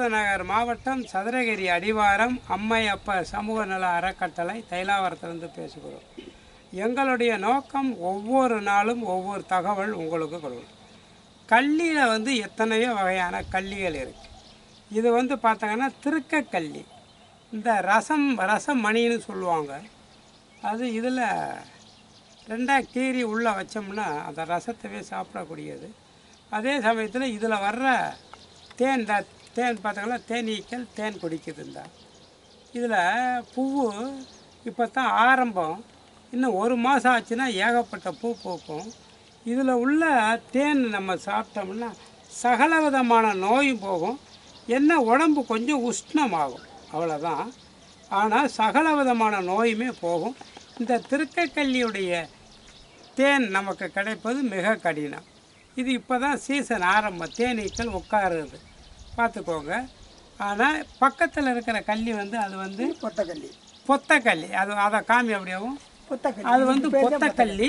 விருதுநகர் மாவட்டம் சதுரகிரி அடிவாரம் அம்மையப்ப சமூக நல அறக்கட்டளை தைலாவரத்திலிருந்து பேசுகிறோம் எங்களுடைய நோக்கம் ஒவ்வொரு நாளும் ஒவ்வொரு தகவல் உங்களுக்கு கொடுக்கும் கல்லியில் வந்து எத்தனையோ வகையான கல்லிகள் இருக்குது இது வந்து பார்த்தாங்கன்னா திருக்க கல்லி இந்த ரசம் ரசம் மணின்னு சொல்லுவாங்க அது இதில் ரெண்டாக கீறி உள்ளே வச்சோம்னா அந்த ரசத்தவே சாப்பிடக்கூடியது அதே சமயத்தில் இதில் வர்ற தேன் தான் தேன் பார்த்தாங்களா தேனீக்கள் தேன் குடிக்குது இந்த இதில் பூவு இப்போ தான் ஆரம்பம் இன்னும் ஒரு மாதம் ஆச்சுன்னா ஏகப்பட்ட பூ பூக்கும் இதில் உள்ள தேன் நம்ம சாப்பிட்டோம்னா சகல விதமான நோயும் போகும் என்ன உடம்பு கொஞ்சம் உஷ்ணமாகும் அவ்வளோதான் ஆனால் சகல விதமான நோயுமே போகும் இந்த திருக்கக்கல்லியுடைய தேன் நமக்கு கிடைப்பது மிக கடினம் இது இப்போ தான் சீசன் ஆரம்பம் தேனீக்கள் உட்காருது பார்த்துக்கோங்க ஆனால் பக்கத்தில் இருக்கிற கல்லி வந்து அது வந்து பொத்தக்கல்லி பொத்தக்கல்லி அது அதை காமி அப்படியாவும் பொத்தக்கல்லி அது வந்து பொத்தக்கல்லி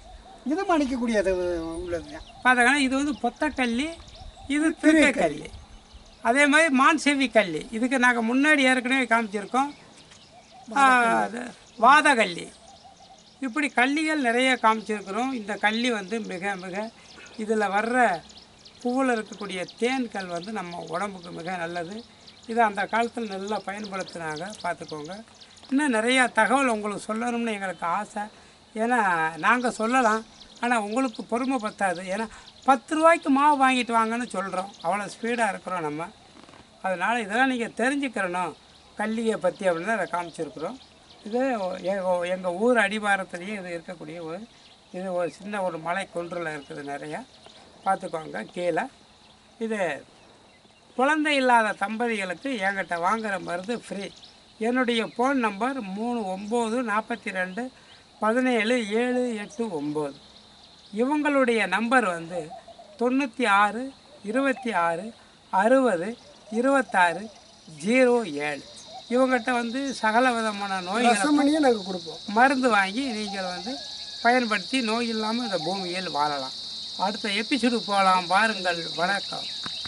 இது மணிக்கக்கூடியது உள்ளது தான் பார்த்தாங்கன்னா இது வந்து பொத்தக்கல்லி இது திருக்கக்கல்லி அதே மாதிரி மான் செவி கல்லி இதுக்கு நாங்கள் முன்னாடி ஏற்கனவே காமிச்சிருக்கோம் ஆ, அது வாதகல்லி இப்படி கல்லிகள் நிறைய காமிச்சிருக்கிறோம் இந்த கல்லி வந்து மிக மிக இதில் வர்ற பூவில் இருக்கக்கூடிய தேன்கள் வந்து நம்ம உடம்புக்கு மிக நல்லது இதை அந்த காலத்தில் நல்லா பயன்படுத்தினாங்க பார்த்துக்கோங்க இன்னும் நிறையா தகவல் உங்களுக்கு சொல்லணும்னு எங்களுக்கு ஆசை ஏன்னா நாங்கள் சொல்லலாம் ஆனால் உங்களுக்கு பொறுமை பத்தாது ஏன்னா பத்து ரூபாய்க்கு மாவு வாங்கிட்டு வாங்கன்னு சொல்கிறோம் அவ்வளோ ஸ்பீடாக இருக்கிறோம் நம்ம அதனால் இதெல்லாம் நீங்கள் தெரிஞ்சுக்கிறணும் கல்லியை பற்றி அப்படின்னு அதை காமிச்சிருக்கிறோம் இது எங்கள் ஊர் அடிவாரத்துலேயே இது இருக்கக்கூடிய ஒரு இது ஒரு சின்ன ஒரு மலை குன்றில் இருக்குது நிறையா பார்த்துக்கோங்க கீழே இது குழந்தை இல்லாத தம்பதிகளுக்கு என்கிட்ட வாங்குகிற மருந்து ஃப்ரீ என்னுடைய ஃபோன் நம்பர் மூணு ஒம்பது நாற்பத்தி ரெண்டு பதினேழு ஏழு எட்டு ஒம்பது இவங்களுடைய நம்பர் வந்து தொண்ணூற்றி ஆறு இருபத்தி ஆறு அறுபது இருபத்தாறு ஜீரோ ஏழு இவங்ககிட்ட வந்து சகல விதமான நோய்களை ரசமணியை நாங்கள் கொடுப்போம் மருந்து வாங்கி நீங்கள் வந்து பயன்படுத்தி நோய் இல்லாமல் இந்த பூமியில் வாழலாம் அடுத்த எபிசோடு போகலாம் பாருங்கள் வணக்கம்